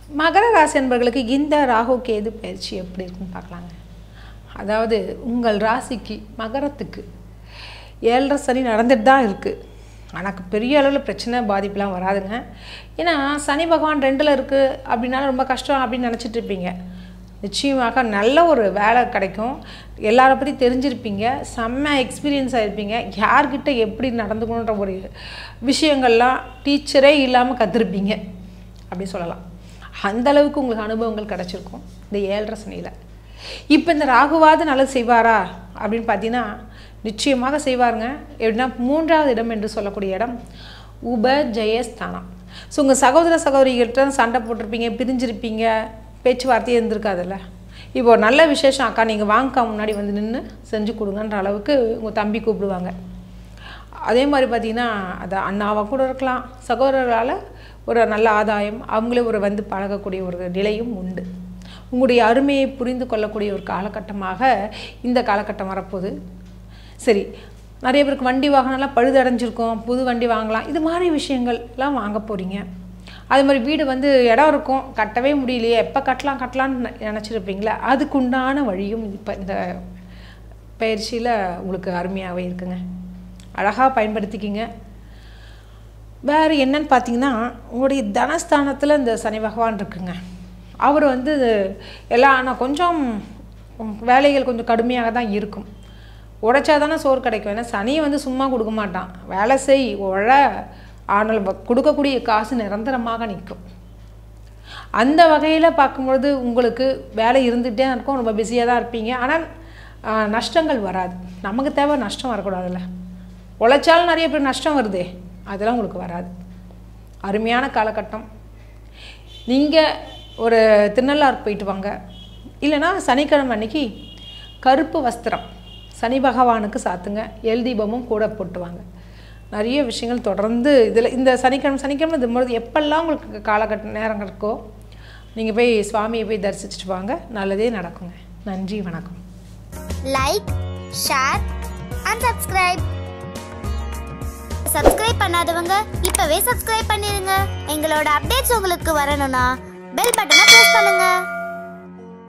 மகர ராசி என்பவர்களுக்கு இந்த ராகு கேது பயிற்சி எப்படி இருக்குன்னு பார்க்கலாங்க அதாவது உங்கள் ராசிக்கு மகரத்துக்கு ஏழரை சனி நடந்துட்டு தான் இருக்குது எனக்கு பெரிய அளவில் பிரச்சனை பாதிப்புலாம் வராதுங்க ஏன்னா சனி பகவான் ரெண்டில் இருக்குது அப்படின்னாலும் ரொம்ப கஷ்டம் அப்படின்னு நினச்சிட்டு இருப்பீங்க நிச்சயமாக நல்ல ஒரு வேலை கிடைக்கும் எல்லாரை பற்றி தெரிஞ்சிருப்பீங்க செம்ம எக்ஸ்பீரியன்ஸ் ஆகிருப்பீங்க யார்கிட்ட எப்படி நடந்துக்கணுன்ற ஒரு விஷயங்கள்லாம் டீச்சரே இல்லாமல் கற்றுருப்பீங்க அப்படி சொல்லலாம் அந்த அளவுக்கு உங்களுக்கு அனுபவங்கள் கிடச்சிருக்கும் இந்த ஏழரை சனியில் இப்போ இந்த ராகுவாது நல்லது செய்வாரா அப்படின்னு பார்த்தீங்கன்னா நிச்சயமாக செய்வாருங்க எப்படின்னா மூன்றாவது இடம் என்று சொல்லக்கூடிய இடம் உப ஜெயஸ்தானம் ஸோ உங்கள் சகோதர சகோதரிகள்கிட்ட சண்டை போட்டிருப்பீங்க பிரிஞ்சிருப்பீங்க பேச்சுவார்த்தையே இருந்திருக்காதுல்ல இப்போ ஒரு நல்ல விசேஷம் அக்கா நீங்கள் வாங்கக்கா முன்னாடி வந்து நின்று செஞ்சு கொடுங்கன்ற அளவுக்கு உங்கள் தம்பி கூப்பிடுவாங்க அதே மாதிரி பார்த்தீங்கன்னா அது அண்ணாவாக கூட இருக்கலாம் சகோதரர்களால் ஒரு நல்ல ஆதாயம் அவங்களே ஒரு வந்து பழகக்கூடிய ஒரு நிலையும் உண்டு உங்களுடைய அருமையை புரிந்து கொள்ளக்கூடிய ஒரு காலகட்டமாக இந்த காலகட்டம் வரப்போகுது சரி நிறைய பேருக்கு வண்டி வாகனம்லாம் பழுதடைஞ்சிருக்கும் புது வண்டி வாங்கலாம் இது மாதிரி விஷயங்கள் எல்லாம் வாங்க போகிறீங்க அது மாதிரி வீடு வந்து இடம் இருக்கும் கட்டவே முடியலையே எப்போ கட்டலாம் கட்டலாம்னு நினச்சிருப்பீங்களே அதுக்குண்டான வழியும் இப்போ இந்த பயிற்சியில் உங்களுக்கு அருமையாகவே இருக்குங்க அழகாக பயன்படுத்திக்கிங்க வேறு என்னன்னு பார்த்தீங்கன்னா உங்களுடைய தனஸ்தானத்தில் இந்த சனி பகவான் இருக்குங்க அவர் வந்து எல்லாம் ஆனால் கொஞ்சம் வேலைகள் கொஞ்சம் கடுமையாக தான் இருக்கும் உழைச்சா தானே சோறு கிடைக்கும் ஏன்னா சனியை வந்து சும்மா கொடுக்க மாட்டான் வேலை செய் உழ ஆனால் வ- கொடுக்கக்கூடிய காசு நிரந்தரமாக நிற்கும் அந்த வகையில் பார்க்கும்பொழுது உங்களுக்கு வேலை இருந்துகிட்டே இருக்கும் ரொம்ப பிஸியாக தான் இருப்பீங்க ஆனால் ஆ, நஷ்டங்கள் வராது நமக்கு தேவை நஷ்டம் வரக்கூடாதுல்ல உழைச்சாலும் நிறைய பேர் நஷ்டம் வருதே அதெல்லாம் உங்களுக்கு வராது அருமையான காலகட்டம் நீங்கள் ஒரு திருநள்ளாறு போயிட்டு வாங்க இல்லைன்னா சனிக்கிழமை அன்னைக்கு கருப்பு வஸ்திரம் சனி பகவானுக்கு சாத்துங்க எல் தீபமும் கூட போட்டு வாங்க நிறைய விஷயங்கள் தொடர்ந்து இதில் இந்த சனிக்கிழமை சனிக்கிழமை இது பொழுது எப்பெல்லாம் உங்களுக்கு காலகட்ட நேரம் இருக்கோ நீங்கள் போய் சுவாமியை போய் தரிசிச்சுட்டு வாங்க நல்லதே நடக்குங்க நன்றி வணக்கம் like share and subscribe subscribe பண்ணாதவங்க இப்பவே சப்ஸ்கிரைப் பண்ணிருங்க எங்களோட அப்டேட்ஸ் உங்களுக்கு வரணும்னா பெல் பட்டனை பிரஸ் பண்ணுங்க